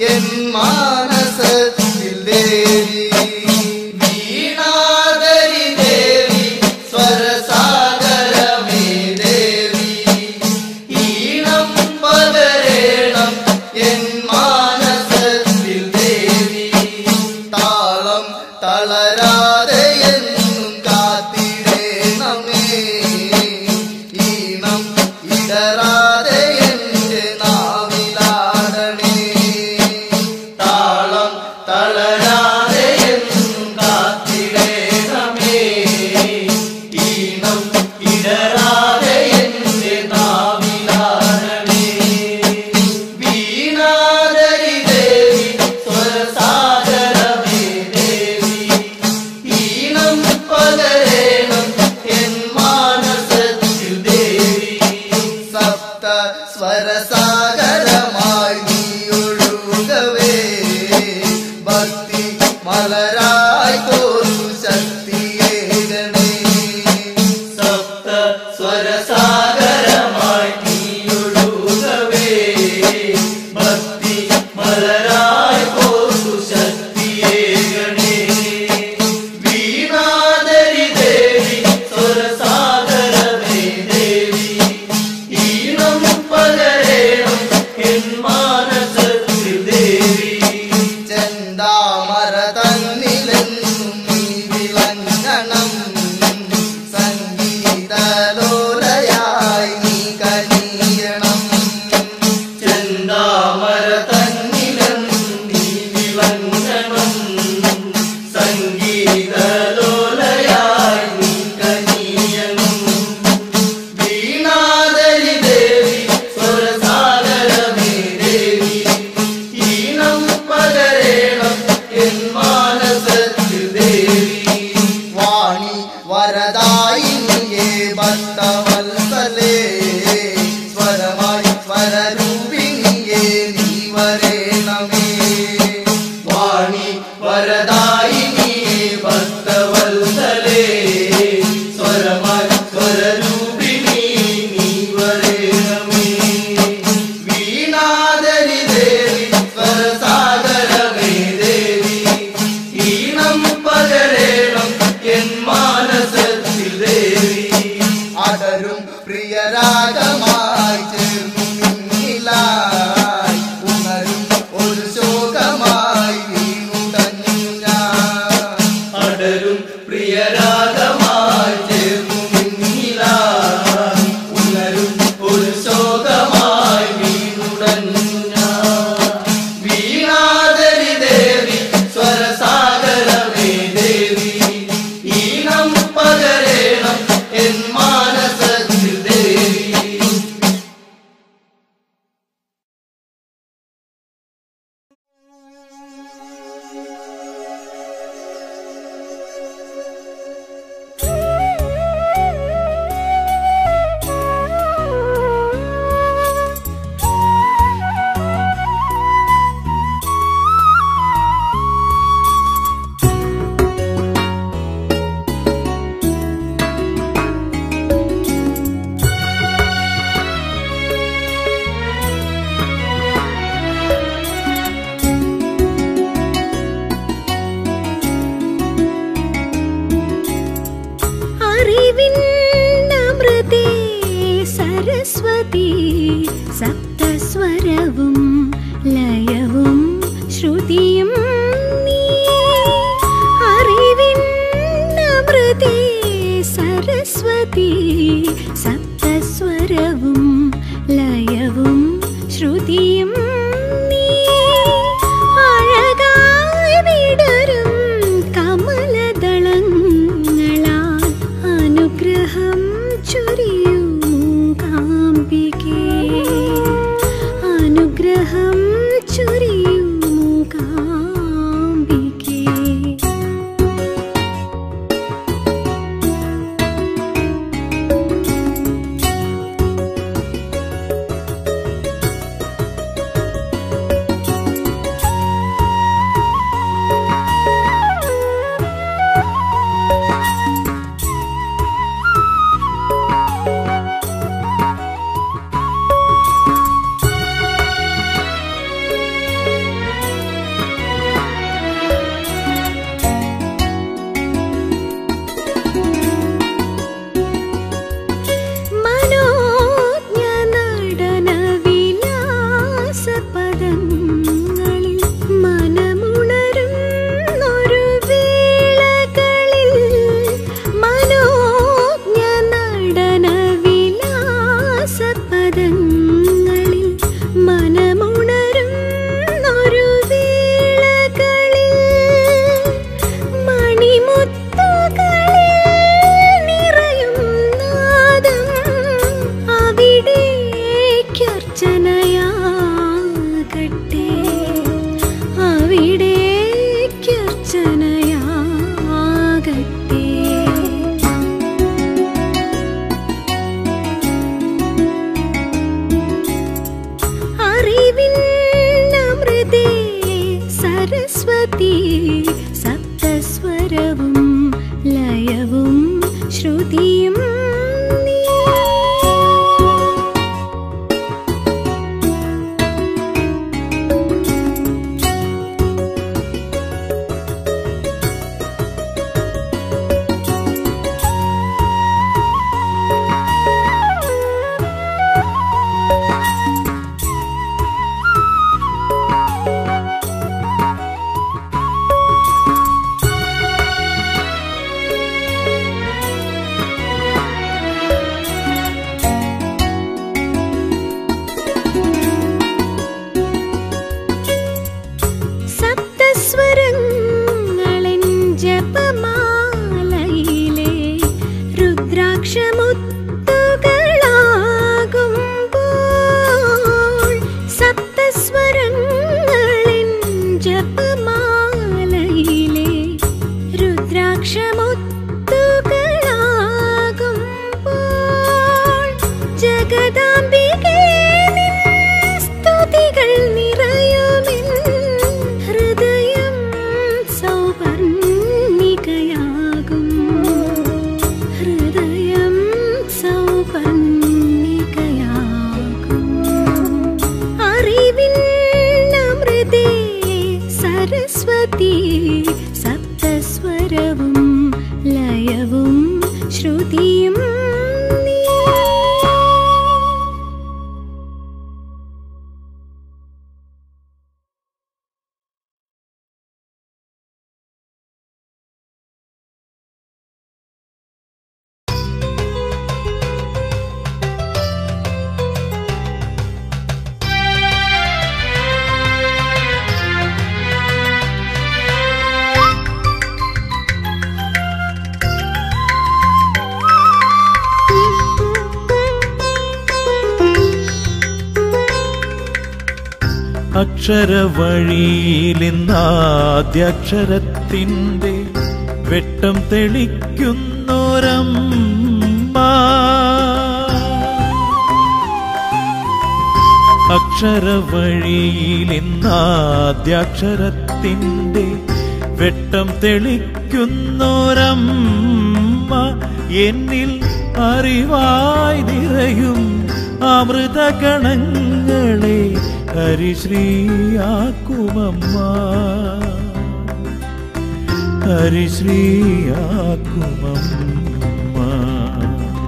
N മാനസത്തിൽ ദേവി വീണാദരി ദേവി സ്വരസാഗരമേ ദേവി ഈണം പകരേണം N മാനസത്തിൽ ദേവി താളം തളരാതെ എന്നും കാത്തിടേണമേ ഈണം ഇടറാതെ എന്റെ നാവിലാടണേ താളം തളരാതെ എന്നും കാത്തിടേണമേ ഈണം ഇടറാതെ എന്റെ നാവിലാടണേ വീണാദരി ദേവി സ്വരസാഗരമേ ദേവി ഈണം പകരേണം എൻ മാനസത്തിൽ ദേവി സപ്ത സ്വരസാഗരമായി നീ ഒഴുകവേ ഭക്തി മലരായി തോന്നു ശക്തിയേകണേ സപ്ത സ്വരസാഗരമായി നീ ഒഴുകവേ ഭക്തി മലരായി തോന്നു ശക്തിയേകണേ വീണാദരി ദേവി സ്വരസാഗരമേ ദേവി ഈണം പകരേണം എൻ മാനസത്തിൽ ദേവി ചെന്താമര തന്നിലെന്നും നീ വിളങ്ങണം സംഗീതലോലയായി നീ കനിയണം ചെന്താമര തന്നിലെന്നും സപ്തസ്വരത്തിലെ സരസ്വതി സപ്തസ്വരവും ലയവും ശ്രുതിയും നീ അക്ഷരവഴിയിലിന്നാദ്യക്ഷരത്തിൻ്റെ വെട്ടം തെളിക്കുന്നോരമ്മ അക്ഷരവഴിയിലിന്നാദ്യക്ഷരത്തിൻ്റെ വെട്ടം തെളിക്കുന്നോരമ്മ എന്നിൽ അറിവായി നിറയും അമൃതഗണങ്ങളെ ഹരിശ്രീയാക്കുമമ്മ ഹരിശ്രീയാക്കുമമ്മ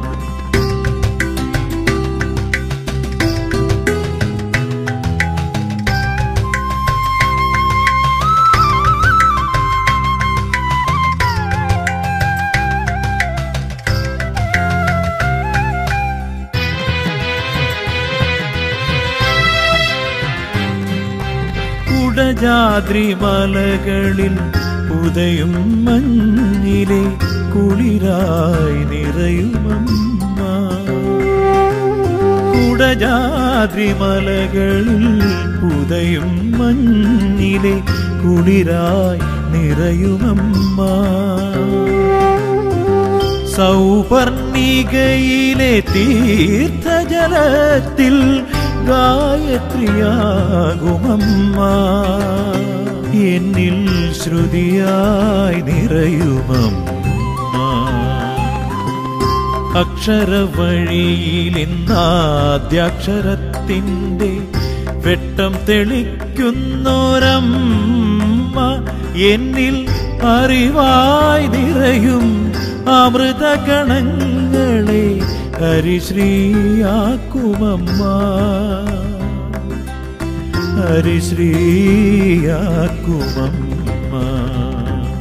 കുടജാദ്രി മലകളിൽ ഉദയും മഞ്ഞിലെ കുളിരായി നിറയുമമ്മ കുടജാദ്രി മലകളിൽ ഉദയും മഞ്ഞിലെ കുളിരായി നിറയുമമ്മ സൗപർണികയിലെ തീർത്ഥജലത്തിൽ ഗായത്രിയാകുമമ്മ എന്നിൽ ശ്രുതിയായി നിറയുമമ്മ അക്ഷരവഴിയിലിന്നാദ്യക്ഷരത്തിൻ്റെ വെട്ടം തെളിക്കുന്നോരമ്മ എന്നിൽ അറിവായി നിറയും അമൃതഗണങ്ങളെ ഹരിശ്രീയാക്കുമമ്മ ഹരിശ്രീയാക്കുമമ്മ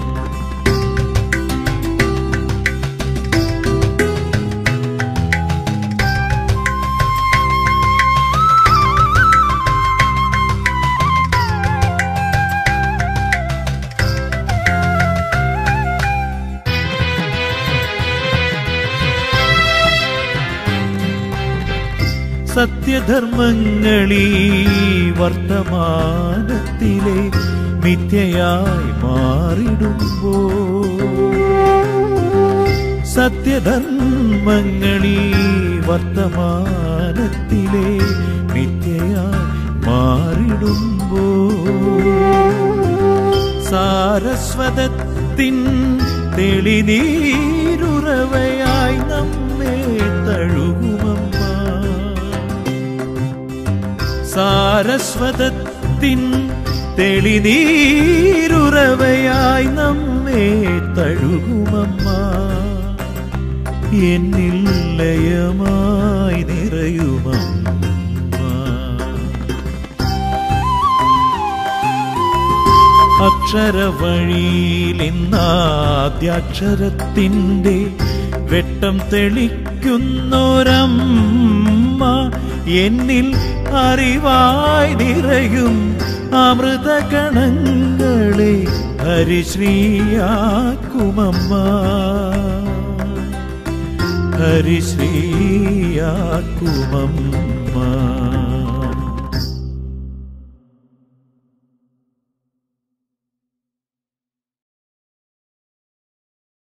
സത്യധർമ്മങ്ങളീ വർത്തമാനത്തിലെ മിഥ്യയായി മാറിടുമ്പോ സത്യധർമ്മങ്ങളീ വർത്തമാനത്തിലെ മിഥ്യയായി മാറിടുമ്പോ സാരസ്വതത്തിൻ തെളിനീരുറവയായി നമ്മെ തഴുകുമമ്മ സാരസ്വതത്തിൻ തെളിനീരുറവയായി നമ്മെ തഴുകുമമ്മ എന്നിൽ ലയമായി നിറയുമമ്മ അക്ഷരവഴിയിലിന്നാദ്യക്ഷരത്തിൻ്റെ വെട്ടം തെളിക്കുന്നോരമ്മ എന്നിൽ അറിവായി നിറയും അമൃതഗണങ്ങളെ ഹരിശ്രീയാക്കുമമ്മ ഹരിശ്രീയാക്കുമമ്മ